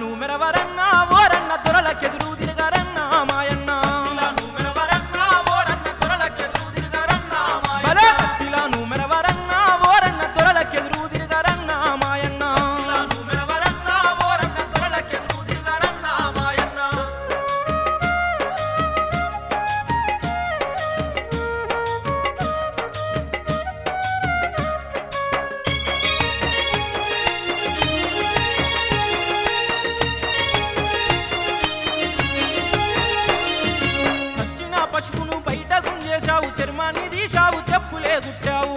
భక్తిలాను మెరవరన్నా ఓరన్న దొరలకెదురు తిరగరన్నా మాయన్న భలే భక్తిలాను మెరవరన్నా ఓరన్న దొరలకెదురు తిరగరన్నా మాయన్న సచ్చిన పశువును బయట గుంజేశావు చర్మాన్ని తీశావు చెప్పులే గుట్టావు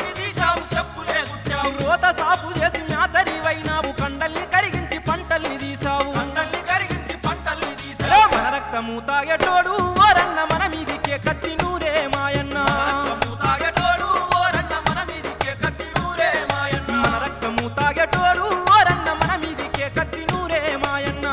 రోత సాపు చేసి మ్యాతరివైనావు కండల్ని కరిగించి పంటల్ని తీసావు ఏ మన రక్తము తాగేటోడు ఓరన్న మన మీదికే కత్తి నూరే మాయన్న మన రక్తము తాగేటోడు ఓరన్న మన మీదికే కత్తి నూరే మాయన్న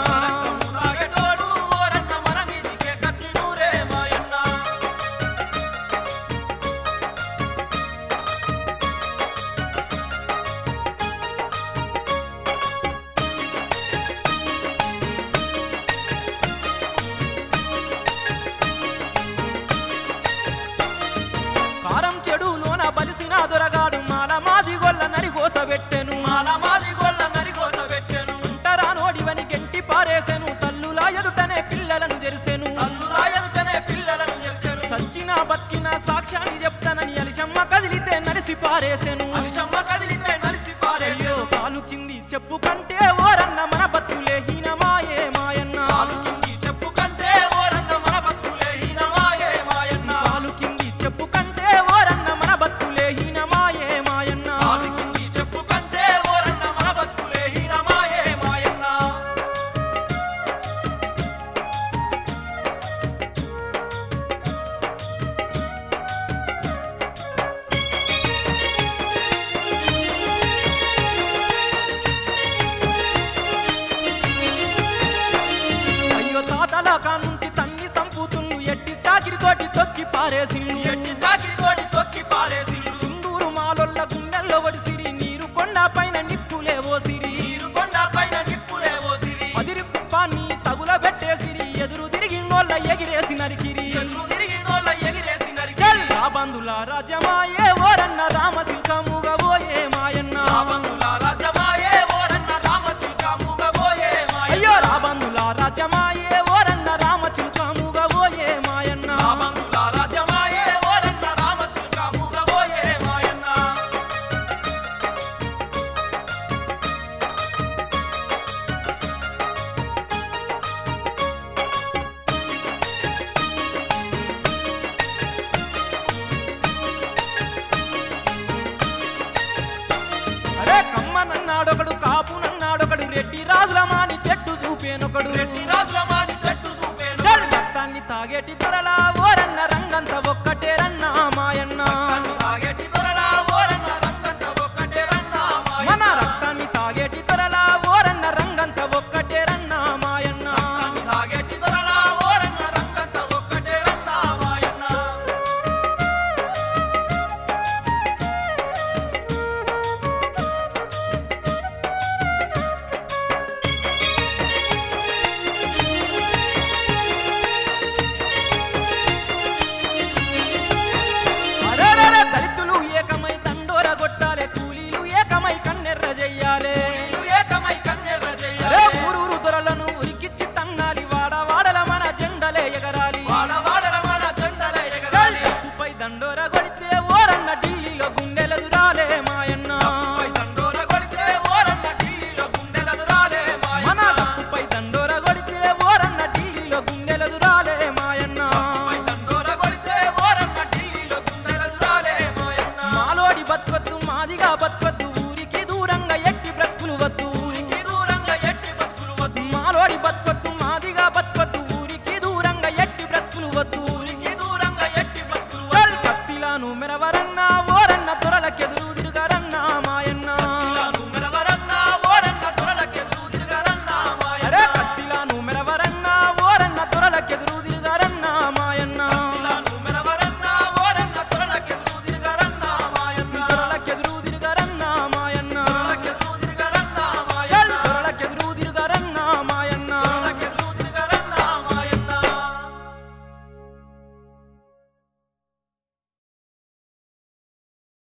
కారం చెడులోన బలిసిన దొరగాడు మాల మాది గొల్ల నరిగోస పెట్టెను అంటరా నోడివని గెంటి పారేసెను తల్లులా ఎదుటనే పిల్లలను జెరిసెను సచ్చిన బతికిన సాక్ష్యాన్ని చెప్తానని అలిశమ్మ కదిలితే నడిసి పారేసెను అయ్యో కాలు కింది చెప్పు కంటే ఓరన్న మన బతులే హీనమాయే మాయన్న కాలు కింది చెప్పు కంటే ఓరన్న మన బతులే హీనమాయే మాయన్న అయ్యో తాతల కానుంచి తన్ని సంపుతున్ను ఎట్టి చాకిరితోటి తొక్కి పారేసిండు చుందూరు మాలొల్ల గుండెల్లో వడిసిరి నీరు కొండ పైన నిప్పులే ఓసిరి అదిరి కుప్పాన్ని తగుల పెట్టేసిరి ఎదురు తిరిగి నోళ్ళ ఎగిరేసి నరికిరి రా బంధుల రాజమాయే ఓరన్న రామ శిల్కముగా ఓయే మాయన్న అయ్యో రా బంధుల రాజమాయే ఓరన్న రామ చిల్కముగా ఓయే మాయన్న అరే కమ్మనన్నాడొకడు కాపునన్నాడొకడు రెడ్డి రాజుల మాని చెట్టు చూపేనొకడు